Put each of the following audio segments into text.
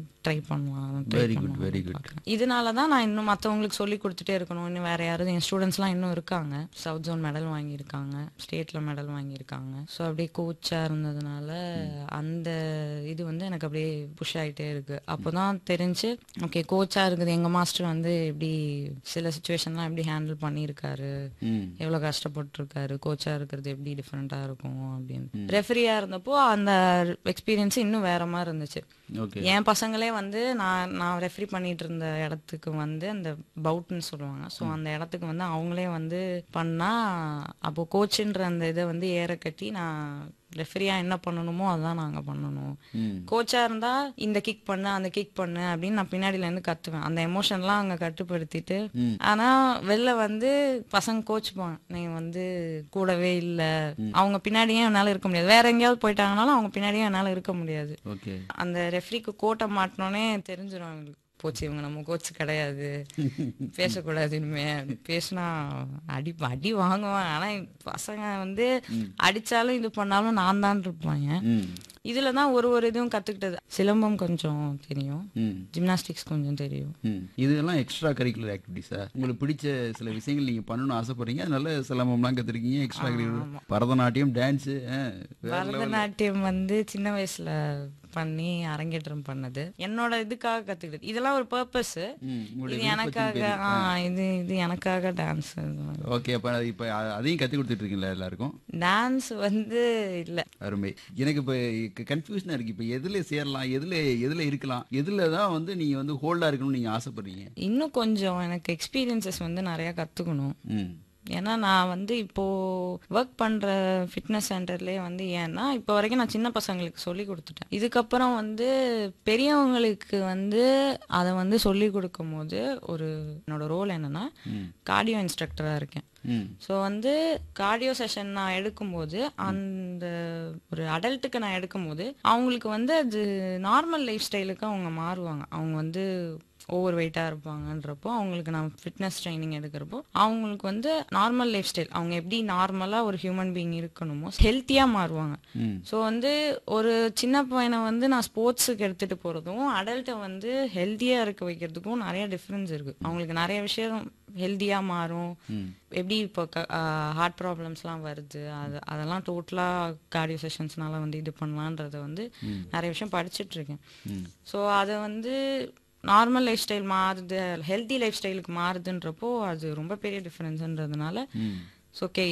Try பண்ணலாம் try Very good, பண்ணலாம் very good. பார்க்கறேன். இதனால தான் நான் இன்னும் மற்றவங்களுக்கு சொல்லி கொடுத்துட்டே இருக்கணும் இன்னும் வேற யாராவது என் ஸ்டூடெண்ட்ஸ்லாம் இன்னும் இருக்காங்க சவுத் ஜோன் மெடல் வாங்கியிருக்காங்க ஸ்டேட்ல மெடல் வாங்கியிருக்காங்க ஸோ அப்படியே கோச்சாக இருந்ததுனால அந்த இது வந்து எனக்கு அப்படியே புஷ் ஆகிட்டே இருக்கு அப்போதான் தெரிஞ்சு ஓகே கோச்சாக இருக்குது எங்கள் மாஸ்டர் வந்து எப்படி சில சுச்சுவேஷன்லாம் எப்படி ஹேண்டில் பண்ணியிருக்காரு ம் எவ்வளோ கஷ்டப்பட்டிருக்காரு கோச்சாக இருக்கிறது எப்படி டிஃப்ரெண்ட்டாக இருக்கும் அப்படின்னு ரெஃபரியாக இருந்தப்போ அந்த எக்ஸ்பீரியன்ஸ் இன்னும் வேற மாதிரி இருந்துச்சு ஓகே என் பசங்களே வந்து நான் நான் ரெஃபரி பண்ணிட்டு இருந்த இடத்துக்கு வந்து அந்த பவுட்னு சொல்லுவாங்க ஸோ அந்த இடத்துக்கு வந்து அவங்களே வந்து பண்ணா அப்போ கோச்சுன்ற அந்த இதை வந்து ஏற கட்டி நான் ரெஃபரியா என்ன பண்ணணுமோ அதான் நாங்க பண்ணணும் ம் கோச்சா இருந்தா இந்த கிக் பண்ணு அந்த கிக் பண்ணு அப்படின்னு நான் பின்னாடில இருந்து கத்துவேன் அந்த எமோஷன்லாம் அங்க கட்டுப்படுத்திட்டு ம். ஆனா வெளில வந்து பசங்க கோச்சுப்பாங்க நீ வந்து கூடவே இல்ல அவங்க பின்னாடியே என்னால இருக்க முடியாது வேற எங்கேயாவது போயிட்டாங்கனாலும் அவங்க பின்னாடியே என்னால இருக்க முடியாது ஓகே அந்த ரெஃப்ரிக்கு கோட்டை மாட்டினோடனே தெரிஞ்சிடும் அவங்களுக்கு போச்சு இவங்க நம்ம கோச்சு கிடையாது பேசக்கூடாது இனிமே அப்படி பேசினா அடி அடி வாங்குவாங்க ஆனா பசங்க வந்து அடிச்சாலும் இது பண்ணாலும் நான் தான் இருப்பாங்க ம் இதுல தான் ஒரு ஒரு இதுவும் கத்துக்கிட்டது சிலம்பம் கொஞ்சம் தெரியும் ம் ஜிம்னாஸ்டிக்ஸ் கொஞ்சம் தெரியும் ம் இதெல்லாம் எக்ஸ்ட்ரா கரிக்குலர் ஆக்டிவிட்டிஸா உங்களுக்கு பிடிச்ச சில விஷயங்கள் நீங்க பண்ணணும்னு ஆசைப்படுறீங்க அதனால சிலம்பம்லாம் கத்துருக்கீங்க extra curricular Bharatanatyam dance Bharatanatyam வந்து சின்ன வயசுல பண்ணி அரங்கேற்றம் பண்ணது என்னோட இதுக்காக கத்துக்கிட்டது இதெல்லாம் ஒரு பர்பஸ் இது எனக்காக ஆ இது இது எனக்காக டான்ஸ் ஓகே அப்ப அது இப்ப அ- அதையும் கத்து கொடுத்துட்டு இருக்கீங்களா எல்லாருக்கும் டான்ஸ் வந்து இல்ல அருமை எனக்கு இப்ப கன்ஃபியூஷனா இருக்கு இப்ப எதுல சேரலாம் எதுல எதுல இருக்கலாம் எதுல தான் வந்து நீங்க வந்து ஹோல்டா இருக்கணும்னு நீங்க ஆசைப்படுறீங்க இன்னும் கொஞ்சம் எனக்கு எக்ஸ்பீரியன்சஸ் வந்து நிறைய கத்துக்கணும் ம் ஏன்னா நான் வந்து இப்போ ஒர்க் பண்ற ஃபிட்னஸ் சென்டர்லயே வந்து ஏன்னா இப்போ வரைக்கும் நான் சின்ன பசங்களுக்கு சொல்லி கொடுத்துட்டேன் இதுக்கப்புறம் வந்து பெரியவங்களுக்கு வந்து அதை வந்து சொல்லி கொடுக்கும் போது ஒரு என்னோட ரோல் என்னன்னா கார்டியோ இன்ஸ்ட்ரக்டரா இருக்கேன் ம் ஸோ வந்து கார்டியோ செஷன் நான் எடுக்கும்போது அந்த ஒரு அடல்ட்டுக்கு நான் எடுக்கும்போது அவங்களுக்கு வந்து அது நார்மல் லைஃப் ஸ்டைலுக்கு அவங்க மாறுவாங்க அவங்க வந்து ஓவர் வெயிட்டாக இருப்பாங்கன்றப்போ அவங்களுக்கு நான் ஃபிட்னஸ் ட்ரைனிங் எடுக்கிறப்போ அவங்களுக்கு வந்து நார்மல் லைஃப் ஸ்டைல் அவங்க எப்படி நார்மலாக ஒரு ஹியூமன் பீயிங் இருக்கணுமோ ஹெல்த்தியாக மாறுவாங்க ம் ஸோ வந்து ஒரு சின்ன பையனை வந்து நான் ஸ்போர்ட்ஸுக்கு எடுத்துகிட்டு போகிறதும் அடல்ட்டை வந்து ஹெல்த்தியாக இருக்க வைக்கிறதுக்கும் நிறைய டிஃப்ரென்ஸ் இருக்குது அவங்களுக்கு நிறைய விஷயம் ஹெல்த்தியாக மாறும் ம் எப்படி இப்போ ஹார்ட் ப்ராப்ளம்ஸ்லாம் வருது அது அதெல்லாம் டோட்டலாக கார்டியோ செஷன்ஸ்னால வந்து இது பண்ணலான்றத வந்து நிறைய விஷயம் படிச்சுட்டு இருக்கேன் ம் ஸோ அதை வந்து நார்மல் லைஃப் ஸ்டைல் மாறுது ஹெல்த்தி லைஃப் ஸ்டைலுக்கு மாறுதுன்றப்போ அது ரொம்ப பெரிய டிஃப்ரென்ஸ்ன்றதுனால ம் ஓகே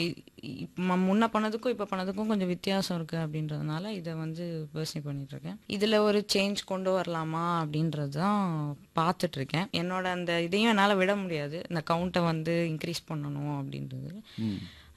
முன்ன பண்ணதுக்கும் இப்போ பண்ணதுக்கும் கொஞ்சம் வித்தியாசம் இருக்கு அப்படின்றதுனால இதை வந்து பர்சனி பண்ணிட்டு இருக்கேன் இதுல ஒரு சேஞ்ச் கொண்டு வரலாமா அப்படின்றது தான் பார்த்துட்டு இருக்கேன் என்னோட அந்த இதையும் என்னால் விட முடியாது இந்த கவுண்ட்டை வந்து இன்க்ரீஸ் பண்ணணும் அப்படின்றது ம்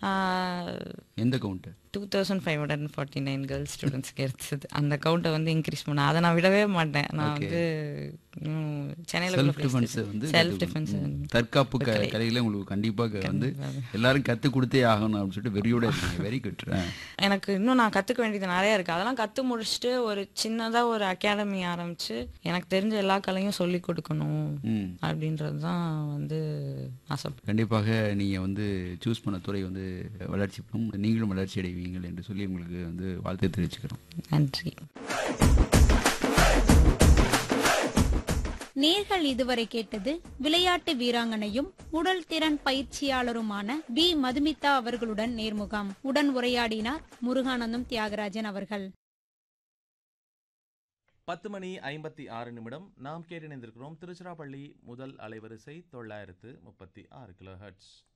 எந்த count two thousand five hundred forty nine girls ஸ்டூடெண்ட்ஸ்க்கு எடுத்தது அந்த கவுண்ட்டை வந்து இன்க்ரீஸ் பண்ண அதை நான் விடவே மாட்டேன் நான் வந்து சென்னையில் செல்ஃப் டிஃபென்ஸ் வந்து செல்ஃப் டிஃபென்ஸ் ம். தற்காப்பு க கலைகளை உங்களுக்கு கண்டிப்பாக வந்து எல்லாரும் கத்து கொடுத்தே ஆகணும் அப்படின்னு சொல்லிட்டு வெறியோட இருக்கீங்க வெரி குட் எனக்கு இன்னும் நான் கத்துக்க வேண்டியது நிறைய இருக்கு அதெல்லாம் கத்து முடிச்சுட்டு ஒரு சின்னதா ஒரு அகாடமி ஆரம்பிச்சு எனக்கு தெரிஞ்ச எல்லா கலையும் சொல்லி கொடுக்கணும் ம் அப்படின்றது தான் வந்து ஆசை கண்டிப்பாக நீங்க வந்து சூஸ் பண்ண துறை வந்து வளர்ச்சி பெறும் நீங்களும் வளர்ச்சி அடைவீங்கள் என்று சொல்லி உங்களுக்கு வந்து வாழ்த்து தெரிவிச்சுக்கிறோம் நன்றி நேர்கள் இதுவரை கேட்டது விளையாட்டு வீராங்கனையும் உடல் திறன் பயிற்சியாளருமான பி மதுமிதா அவர்களுடன் நேர்முகம் உடன் உரையாடினார் முருகானந்தம் தியாகராஜன் அவர்கள் பத்து மணி ஐம்பத்தி ஆறு நிமிடம் நாம் கேட்டிணைந்திருக்கிறோம் திருச்சிராப்பள்ளி முதல் அலைவரிசை தொள்ளாயிரத்து முப்பத்தி ஆறு கிலோ ஹெர்ட்ஸ்